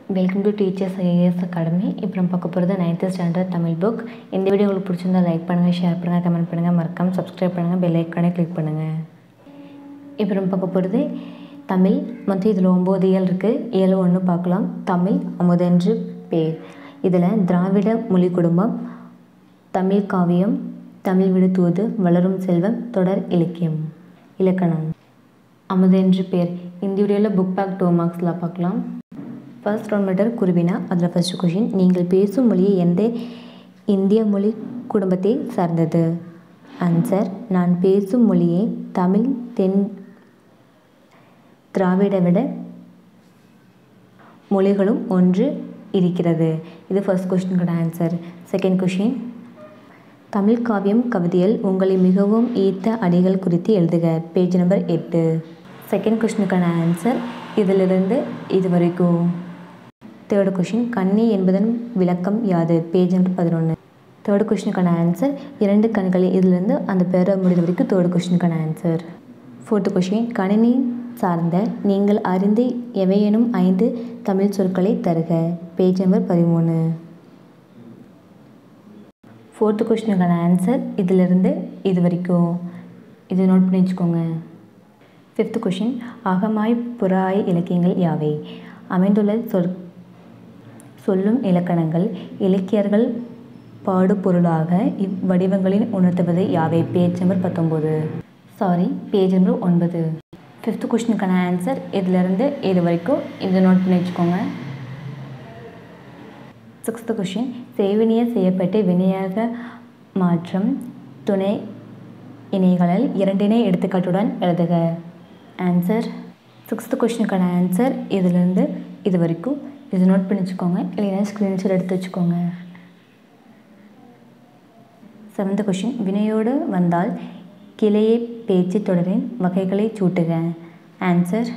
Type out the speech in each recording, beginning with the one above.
welcome to teachers I A S academy இப்போ நம்ம பார்க்க போகிறது நைன்த்து ஸ்டாண்டர்ட் தமிழ் புக் இந்த வீடியோ உங்களுக்கு பிடிச்சிருந்தா லைக் பண்ணுங்கள் ஷேர் பண்ணுங்கள் கமெண்ட் பண்ணுங்கள் மறக்காம சப்ஸ்கிரைப் பண்ணுங்கள் பெல் ஐக்கானே கிளிக் பண்ணுங்கள் இப்போ நம்ம பார்க்க போகிறது தமிழ் மொத்தம் இதில் ஒம்பது இயல் இருக்குது இயல் ஒன்று பார்க்கலாம் தமிழ் அமுதென்று பேர் இதில் திராவிட மொழி குடும்பம் தமிழ் காவியம் தமிழ் விடுத்துவது வளரும் செல்வம் தொடர் இலக்கியம் இலக்கணம் அமுதென்று பேர் இந்த வீடியோவில் புக் பேக் டூ மார்க்ஸில் பார்க்கலாம் ஃபர்ஸ்ட் ரவுண்ட் மீட்டர் குருவினா அதில் ஃபஸ்ட்டு கொஷின் நீங்கள் பேசும் மொழி எந்த இந்திய மொழி குடும்பத்தை சார்ந்தது ஆன்சர் நான் பேசும் மொழியை தமிழ் தென் திராவிட விட மொழிகளும் ஒன்று இருக்கிறது இது ஃபர்ஸ்ட் கொஷினுக்கான ஆன்சர் செகண்ட் கொஷின் தமிழ் காவியம் கவிதையில் உங்களை மிகவும் ஈர்த்த அடிகள் குறித்து எழுதுக பேஜ் நம்பர் எட்டு செகண்ட் கொஷினுக்கான ஆன்சர் இதிலிருந்து இது வரைக்கும் தேர்டு கொஷின் கண்ணி என்பதன் விளக்கம் யாது பேஜ் நம்பர் பதினொன்று தேர்டு கொஷினுக்கான ஆன்சர் இரண்டு கண்களை இதிலிருந்து அந்த பேர முடிந்த வரைக்கும் தேர்டு கொஷினுக்கான ஆன்சர் ஃபோர்த்து கொஷின் கணினி சார்ந்த நீங்கள் அறிந்து எவையேனும் ஐந்து தமிழ் சொற்களை தருக பேஜ் நம்பர் பதிமூணு ஃபோர்த்து கொஷினுக்கான ஆன்சர் இதிலிருந்து இது வரைக்கும் இது நோட் பண்ணி வச்சுக்கோங்க ஃபிஃப்த் கொஷின் அகமாய் புறாய் இலக்கியங்கள் யாவை அமைந்துள்ள சொற் சொல்லும் இலக்கணங்கள் இலக்கியர்கள் பாடுபொருளாக இவ்வடிவங்களில் உணர்த்துவது யாவை பேஜ் நம்பர் பத்தொம்போது சாரி பேஜ் நம்பர் ஒன்பது ஃபிஃப்த் கொஷினுக்கான ஆன்சர் இதிலிருந்து இது வரைக்கும் இதை நோட் பண்ணி வச்சுக்கோங்க சிக்ஸ்த்து கொஷின் சேவினிய செய்யப்பட்டு வினையாக மாற்றம் துணை இணைகளில் இரண்டினை எடுத்துக்காட்டுடன் எழுதுக ஆன்சர் சிக்ஸ்த்து கொஷினுக்கான ஆன்சர் இதிலிருந்து இது வரைக்கும் இது நோட் பண்ணி வச்சுக்கோங்க இல்லைன்னா ஸ்க்ரீன்ஷாட் எடுத்து வச்சுக்கோங்க செவன்த் கொஷின் வினையோடு வந்தால் கிளையை பேச்சு தொடரின் வகைகளை சூட்டுக ஆன்சர்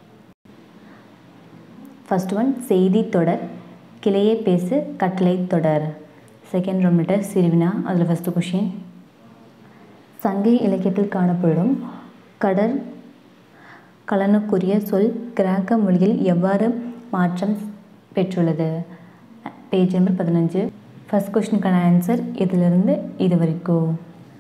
ஃபஸ்ட் ஒன் செய்தி தொடர் கிளையை பேசு கட்டளை தொடர் செகண்ட் ரொமீட்டர் சிறுவினா அதில் ஃபஸ்ட்டு கொஷின் சங்க இலக்கியத்தில் காணப்படும் கடற் கலனுக்குரிய சொல் கிராக்க மொழியில் எவ்வாறு மாற்றம் பெற்றுள்ளது பேஜ் நம்பர் பதினஞ்சு ஃபஸ்ட் கொஷினுக்கான ஆன்சர் இதிலிருந்து இது வரைக்கும்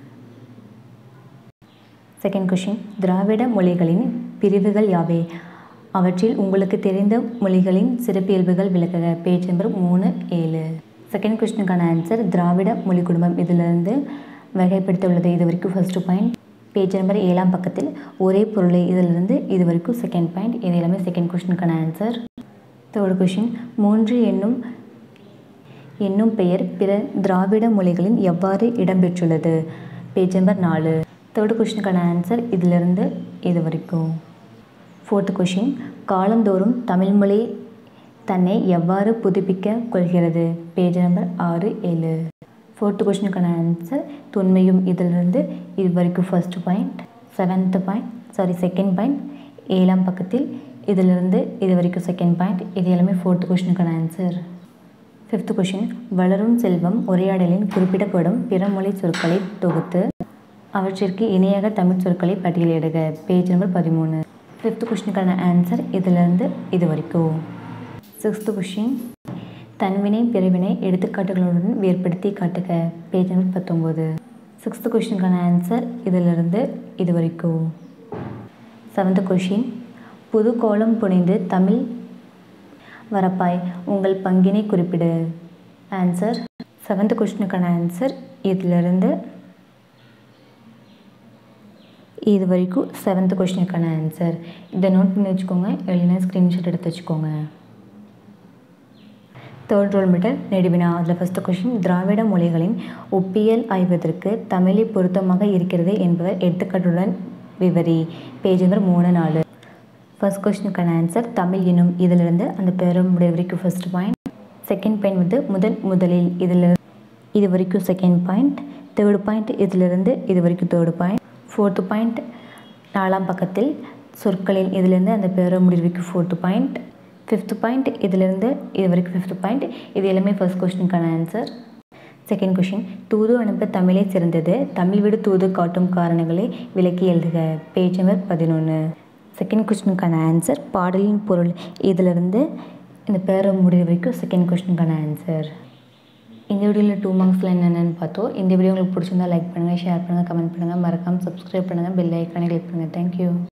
செகண்ட் கொஷின் திராவிட மொழிகளின் பிரிவுகள் யாவை அவற்றில் உங்களுக்கு தெரிந்த மொழிகளின் சிறப்பியல்புகள் விளக்குக பேஜ் நம்பர் மூணு ஏழு செகண்ட் கொஷினுக்கான ஆன்சர் திராவிட மொழி குடும்பம் இதிலிருந்து வகைப்படுத்தியுள்ளது இது வரைக்கும் ஃபஸ்ட்டு பாயிண்ட் பேஜ் நம்பர் ஏழாம் பக்கத்தில் ஒரே பொருளை இதிலிருந்து இது வரைக்கும் செகண்ட் பாயிண்ட் இது எல்லாமே செகண்ட் கொஷினுக்கான ஆன்சர் தேர்ட் கொஷின் மூன்று என்னும் என்னும் பெயர் பிற திராவிட மொழிகளில் எவ்வாறு இடம்பெற்றுள்ளது பேஜ் நம்பர் நாலு தேர்டு கொஷினுக்கான ஆன்சர் இதிலிருந்து இது வரைக்கும் ஃபோர்த்து கொஷின் காலந்தோறும் தமிழ்மொழி தன்னை எவ்வாறு புதுப்பிக்க கொள்கிறது பேஜ் நம்பர் ஆறு ஏழு ஃபோர்த்து கொஷினுக்கான ஆன்சர் தொன்மையும் இதிலிருந்து இது வரைக்கும் first point seventh point sorry second point ஏழாம் பக்கத்தில் இதிலிருந்து இது வரைக்கும் செகண்ட் பாயிண்ட் இது எல்லாமே ஃபோர்த்து கொஷினுக்கான ஆன்சர் ஃபிஃப்த் கொஷின் வளரும் செல்வம் உரையாடலின் குறிப்பிடப்படும் பிறமொழி சொற்களை தொகுத்து அவற்றிற்கு இணையாக தமிழ் சொற்களை பட்டியலிடுக பேஜ் நம்பர் பதிமூணு ஃபிஃப்த் கொஷினுக்கான ஆன்சர் இதிலிருந்து இது வரைக்கும் சிக்ஸ்த்து கொஷின் தன்வினை பிறவினை எடுத்துக்காட்டுகளுடன் வேறுபடுத்தி காட்டுக பேஜ் நம்பர் பத்தொம்போது சிக்ஸ்த்து கொஷினுக்கான ஆன்சர் இதிலிருந்து இது வரைக்கும் செவன்த்து கொஷின் புது கோலம் புனைந்து தமிழ் வரப்பாய் உங்கள் பங்கினை குறிப்பிடு ஆன்சர் செவன்த்து கொஷினுக்கான ஆன்சர் இதிலிருந்து இது வரைக்கும் செவன்த்து கொஷினுக்கான ஆன்சர் இதை நோட் பண்ணி வச்சுக்கோங்க இல்லைன்னா ஸ்க்ரீன்ஷாட் எடுத்து வச்சுக்கோங்க தேர்ட் ரோல் மீட்டர் நெடுவினா அதில் ஃபஸ்ட்டு கொஷின் திராவிட மொழிகளின் ஒப்பியல் ஆய்வதற்கு தமிழை பொருத்தமாக இருக்கிறது என்பவர் எடுத்துக்காட்டுடன் விவரி பேஜ் நம்பர் மூணு நாலு ஃபர்ஸ்ட் கொஷினுக்கான ஆன்சர் தமிழ் எனும் இதிலிருந்து அந்த பேரமுடைய வரைக்கும் ஃபர்ஸ்ட் பாயிண்ட் செகண்ட் பாயிண்ட் வந்து முதன் முதலில் இதில் இது வரைக்கும் செகண்ட் பாயிண்ட் தேர்டு பாயிண்ட் இதிலிருந்து இது வரைக்கும் தேர்டு பாயிண்ட் ஃபோர்த்து பாயிண்ட் நாலாம் பக்கத்தில் சொற்களில் இதிலிருந்து அந்த பேரமுடைய வரைக்கும் ஃபோர்த்து பாயிண்ட் ஃபிஃப்த்து பாயிண்ட் இதிலிருந்து இது வரைக்கும் ஃபிஃப்த்து பாயிண்ட் இது எல்லாமே ஃபர்ஸ்ட் கொஷினுக்கான ஆன்சர் செகண்ட் கொஷின் தூது அனுப்ப தமிழே சிறந்தது தமிழ் விடு தூது காட்டும் காரணங்களை விளக்கி எழுதுக பேஜ் நம்பர் பதினொன்று செகண்ட் கொஸ்டினுக்கான ஆன்சர் பாடலின் பொருள் இதிலிருந்து இந்த பேரை முடிகிற வரைக்கும் செகண்ட் கொஸ்டினுக்கான ஆன்சர் இந்த வீடியோவில் டூ மார்க்ஸில் என்னென்னு பார்த்தோம் இந்த வீடியோ உங்களுக்கு பிடிச்சிருந்தா லைக் பண்ணுங்கள் ஷேர் பண்ணுங்கள் கமெண்ட் பண்ணுங்கள் மறக்காமல் சப்ஸ்கிரைப் பண்ணுங்கள் பெல் ஐக்கானே கிளிக் பண்ணுங்கள் தேங்க்யூ